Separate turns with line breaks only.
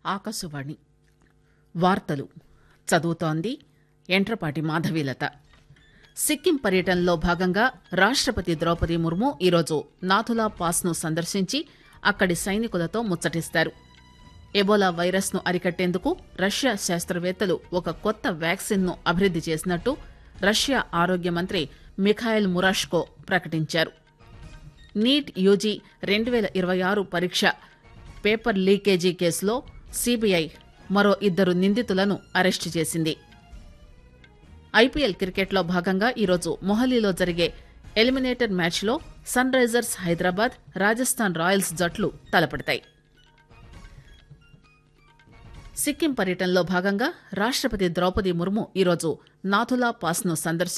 ఆకాశవాణి వార్తలు చదువుతోంది ఎంట్రపాటి మాధవీలత సిక్కిం పర్యటనలో భాగంగా రాష్టపతి ద్రౌపది ముర్ము ఈరోజు నాథులా పాస్ ను సందర్శించి అక్కడి సైనికులతో ముచ్చటిస్తారు ఎబోలా వైరస్ ను అరికట్టేందుకు రష్యా శాస్త్రవేత్తలు ఒక కొత్త వ్యాక్సిన్ ను అభివృద్ది చేసినట్టు రష్యా ఆరోగ్య మంత్రి మిఖాయిల్ మురాష్కో ప్రకటించారు నీట్ యూజీ రెండు పేల ఇరవై ఆరు పరీక్ష పేపర్ లీకేజీ కేసులో సీబీఐ మరో ఇద్దరు నిందితులను అరెస్టు చేసింది ఐపీఎల్ క్రికెట్లో భాగంగా ఈరోజు మొహాలీలో జరిగే ఎలిమినేటర్ మ్యాచ్లో Sunrisers Hyderabad Rajasthan Royals జట్లు తలపడతాయి సిక్కిం పర్యటనలో భాగంగా రాష్టపతి ద్రౌపది ముర్ము ఈరోజు నాథులా పాస్ ను సందర్శించి